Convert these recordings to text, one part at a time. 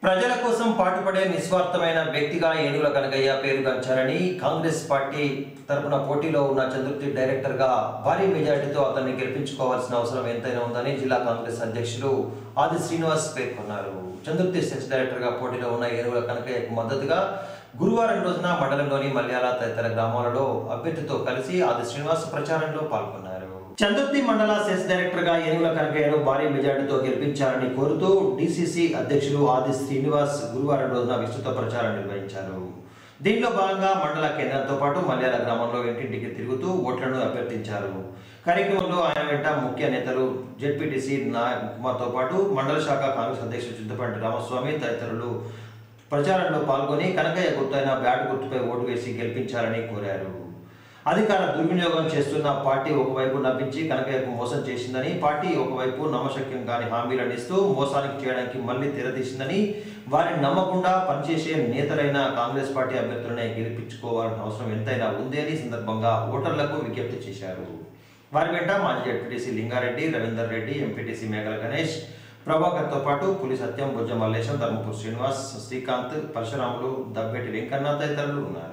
ప్రజల కోసం పాటుపడే నిస్వార్థమైన వ్యక్తిగా ఏనుగుల కనగయ్య పేరుగాంచారని కాంగ్రెస్ పార్టీ తరపున పోటీలో ఉన్న చంద్రుతి డైరెక్టర్ గా భారీ మెజార్టీతో అతన్ని గెలిపించుకోవాల్సిన అవసరం ఎంతైనా ఉందని జిల్లా కాంగ్రెస్ అధ్యక్షులు ఆది శ్రీనివాస్ పేర్కొన్నారు చంద్రుతి సెక్స్ డైరెక్టర్ గా పోటీలో ఉన్న ఏనుగుల కనకయ్యకు మద్దతుగా గురువారం రోజున మండలంలోని మల్యాల తదితర గ్రామాలలో అభ్యర్థితో కలిసి ఆది శ్రీనివాస్ ప్రచారంలో పాల్గొన్నారు చందుర్తి మండల సెస్ డైరెక్టర్ గా ఏనుగుల కనకయ్యను భారీ మెజార్టీతో గెలిపించాలని కోరుతూ డిసిసి అధ్యక్షులు ఆది శ్రీనివాస్ గురువారం రోజున విస్తృత ప్రచారం నిర్వహించారు దీనిలో భాగంగా మండల కేంద్రంతో పాటు మల్యాల గ్రామంలో ఇంటింటికి తిరుగుతూ ఓట్లను అభ్యర్థించారు కార్యక్రమంలో ఆయన వెంట ముఖ్య నేతలు జెడ్పీటీసీ నాయకుమార్తో పాటు మండల శాఖ కాంగ్రెస్ అధ్యక్షుడు చింతపంటి రామస్వామి తదితరులు ప్రచారంలో పాల్గొని కనకయ్య గుర్తైన బ్యాట్ గుర్తుపై ఓటు వేసి గెలిపించాలని కోరారు అధికార దుర్వినియోగం చేస్తున్న పార్టీ ఒకవైపు నవ్వించి కనకయ్యకు మోసం చేసిందని పార్టీ ఒకవైపు నమ్మశక్యం కాని హామీలను ఇస్తూ మోసానికి చేయడానికి మళ్లీ తెరతీసిందని వారిని నమ్మకుండా పనిచేసే నేతలైన కాంగ్రెస్ పార్టీ అభ్యర్థులనే గెలిపించుకోవాల్సిన అవసరం ఎంతైనా ఉంది అని ఈ సందర్భంగా ఓటర్లకు విజ్ఞప్తి చేశారు వారి వెంట మాజీ జడ్పీటీసీ లింగారెడ్డి రవీందర్ రెడ్డి ఎంపీటీసీ మేఘల గణేష్ ప్రభాకర్తో పాటు పులి సత్యం బుజ్జ మల్లేశం ధర్మపూర్ శ్రీనివాస్ శ్రీకాంత్ పరశురాములు దబ్బేటి వెంకన్న తదితరులు ఉన్నారు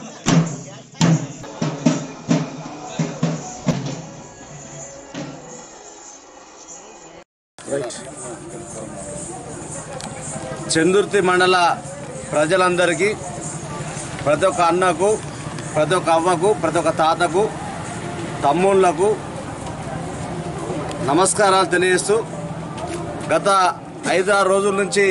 చందుర్తి మండల ప్రజలందరికీ ప్రతి ఒక్క అన్నకు ప్రతి ఒక్క అవ్వకు ప్రతి ఒక్క తాతకు తమ్ముళ్లకు నమస్కారాలు తెలియజేస్తూ గత ఐదు ఆరు రోజుల నుంచి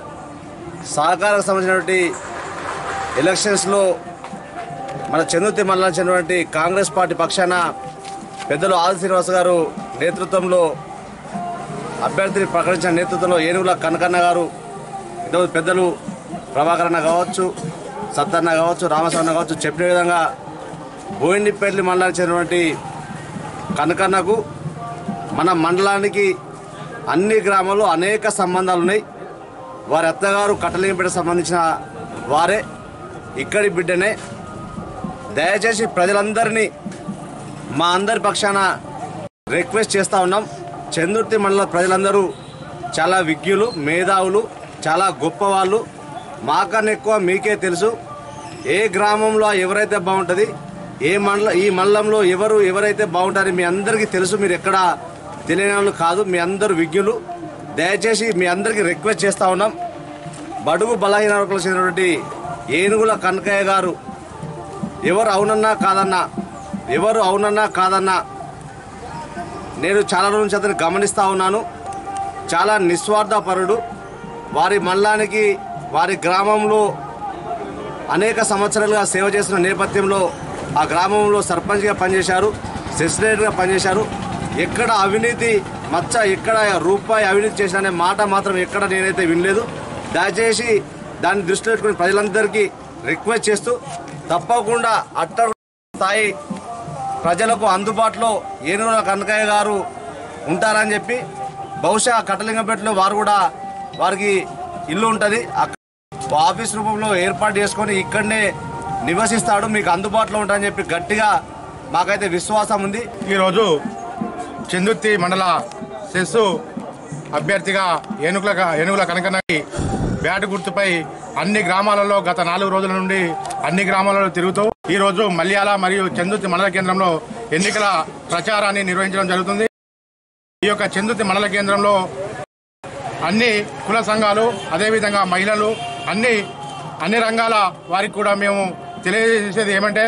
సహకారకు సంబంధించినటువంటి ఎలక్షన్స్లో మన చందుర్తి మండలం చెందినటువంటి కాంగ్రెస్ పార్టీ పక్షాన పెద్దలు ఆది శ్రీనివాస్ గారు నేతృత్వంలో అభ్యర్థిని ప్రకటించిన నేతృత్వంలో ఏనుగుల కనకన్న గారు ఇంతకుముందు పెద్దలు ప్రభాకర్ అన్న కావచ్చు సత్తన్న కావచ్చు రామస్వామి కావచ్చు చెప్పిన విధంగా బోయినపల్లి మండలానికి చెందినటువంటి కనకన్నకు మన మండలానికి అన్ని గ్రామాల్లో అనేక సంబంధాలు ఉన్నాయి వారి అత్తగారు కట్టలింపేట సంబంధించిన వారే ఇక్కడి బిడ్డనే దయచేసి ప్రజలందరినీ మా అందరి పక్షాన రిక్వెస్ట్ చేస్తూ ఉన్నాం చందుర్తి మండల ప్రజలందరూ చాలా విజ్ఞులు మేధావులు చాలా గొప్పవాళ్ళు మాకన్నా ఎక్కువ మీకే తెలుసు ఏ గ్రామంలో ఎవరైతే బాగుంటుంది ఏ మండల ఈ మండలంలో ఎవరు ఎవరైతే బాగుంటారో మీ అందరికీ తెలుసు మీరు ఎక్కడ తెలియని వాళ్ళు కాదు మీ అందరూ విజ్ఞులు దయచేసి మీ అందరికీ రిక్వెస్ట్ చేస్తూ ఉన్నాం బడుగు బలహీన వర్గాలకు చెందినటువంటి ఏనుగుల కనకయ్య గారు ఎవరు అవునన్నా కాదన్నా ఎవరు అవునన్నా కాదన్నా నేను చాలా రోజుల నుంచి అతను గమనిస్తూ ఉన్నాను చాలా నిస్వార్థపరుడు వారి మండలానికి వారి గ్రామంలో అనేక సంవత్సరాలుగా సేవ చేసిన నేపథ్యంలో ఆ గ్రామంలో సర్పంచ్గా పనిచేశారు సెక్రటరీగా పనిచేశారు ఎక్కడ అవినీతి మచ్చ ఎక్కడ రూపాయి అవినీతి చేసిన అనే మాట మాత్రం ఎక్కడ నేనైతే వినలేదు దయచేసి దాన్ని దృష్టిలో పెట్టుకుని ప్రజలందరికీ రిక్వెస్ట్ చేస్తూ తప్పకుండా అట్ట స్థాయి ప్రజలకు అందుబాటులో ఏనుగుల కనకయ్య గారు ఉంటారని చెప్పి బహుశా కట్టలింగపేటలో వారు కూడా వారికి ఇల్లు ఉంటుంది అక్కడ ఆఫీస్ రూపంలో ఏర్పాటు చేసుకొని ఇక్కడనే నివసిస్తాడు మీకు అందుబాటులో ఉంటారని చెప్పి గట్టిగా మాకైతే విశ్వాసం ఉంది ఈరోజు చందుర్తి మండల సెస్సు అభ్యర్థిగా ఏనుగుల ఏనుగుల కనకనకి బ్యాట్ గుర్తుపై అన్ని గ్రామాలలో గత నాలుగు రోజుల నుండి అన్ని గ్రామాలలో తిరుగుతూ ఈ రోజు మల్యాల మరియు చందుర్తి మండల కేంద్రంలో ఎన్నికల ప్రచారాన్ని నిర్వహించడం జరుగుతుంది ఈ యొక్క చందుర్తి మండల కేంద్రంలో అన్ని కుల సంఘాలు అదేవిధంగా మహిళలు అన్ని అన్ని రంగాల వారికి కూడా మేము తెలియజేసేది ఏమంటే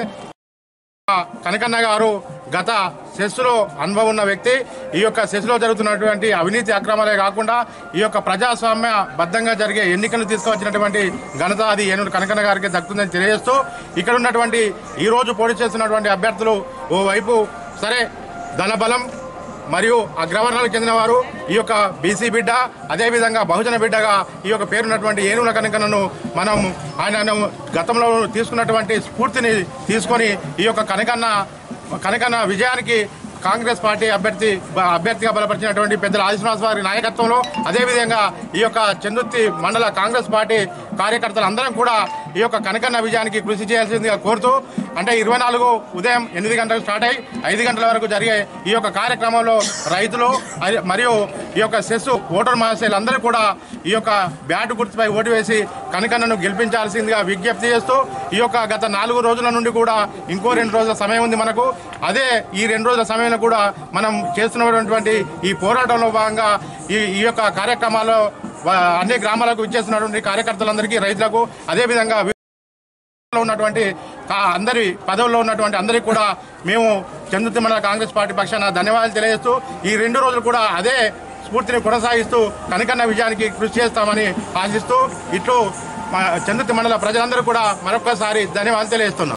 కనకన్న గారు గత సెస్సులో అనుభవం ఉన్న వ్యక్తి ఈ యొక్క సెస్సులో జరుగుతున్నటువంటి అవినీతి అక్రమాలే కాకుండా ఈ యొక్క ప్రజాస్వామ్య బద్ధంగా జరిగే ఎన్నికలు తీసుకువచ్చినటువంటి ఘనత అది ఏనుగు కనకన్న గారికి దక్కుతుందని తెలియజేస్తూ ఇక్కడ ఉన్నటువంటి ఈ రోజు పోటీ చేస్తున్నటువంటి అభ్యర్థులు ఓవైపు సరే ధనబలం మరియు అగ్రవర్ణాలకు చెందిన వారు ఈ యొక్క బీసీ బిడ్డ అదేవిధంగా బహుజన బిడ్డగా ఈ యొక్క పేరున్నటువంటి ఏనుగుల కనకనను మనం ఆయనను గతంలో తీసుకున్నటువంటి స్ఫూర్తిని తీసుకొని ఈ యొక్క కనకన్న కనకన్న విజయానికి కాంగ్రెస్ పార్టీ అభ్యర్థి బ- అభ్యర్థిగా బలపరిచినటువంటి పెద్దల ఆదిశ్వాస్ వారి నాయకత్వంలో అదేవిధంగా ఈ యొక్క చందుర్తి మండల కాంగ్రెస్ పార్టీ కార్యకర్తలు అందరం కూడా ఈ యొక్క కనకన్న విజయానికి కృషి చేయాల్సిందిగా కోరుతూ అంటే ఇరవై నాలుగు ఉదయం ఎనిమిది గంటలకు స్టార్ట్ అయ్యి ఐదు గంటల వరకు జరిగే ఈ యొక్క కార్యక్రమంలో రైతులు అరి- మరియు ఈ యొక్క సెస్ ఓటర్ మహాశయులు అందరూ కూడా ఈ యొక్క బ్యాట్ గుర్తుపై ఓటు వేసి కనకన్నను గెలిపించాల్సిందిగా విజ్ఞప్తి చేస్తూ ఈ యొక్క గత నాలుగు రోజుల నుండి కూడా ఇంకో రెండు రోజుల సమయం ఉంది మనకు అదే ఈ రెండు రోజుల సమయంలో కూడా మనం చేస్తున్నటువంటి ఈ పోరాటంలో భాగంగా ఈ ఈ యొక్క కార్యక్రమాల్లో వా- అన్ని గ్రామాలకు ఇచ్చేస్తున్నటువంటి కార్యకర్తలందరికీ రైతులకు అదేవిధంగా లో ఉన్నటువంటి కా- అందరి పదవుల్లో ఉన్నటువంటి అందరికీ కూడా మేము చంద్రుతి మండల కాంగ్రెస్ పార్టీ పక్షాన ధన్యవాదాలు తెలియజేస్తూ ఈ రెండు రోజులు కూడా అదే స్ఫూర్తిని కొనసాగిస్తూ కనకన్న విజయానికి కృషి చేస్తామని ఆశిస్తూ ఇట్లు మా చంద్రుతి మండల ప్రజలందరూ కూడా మరొకసారి ధన్యవాదాలు తెలియజేస్తున్నాం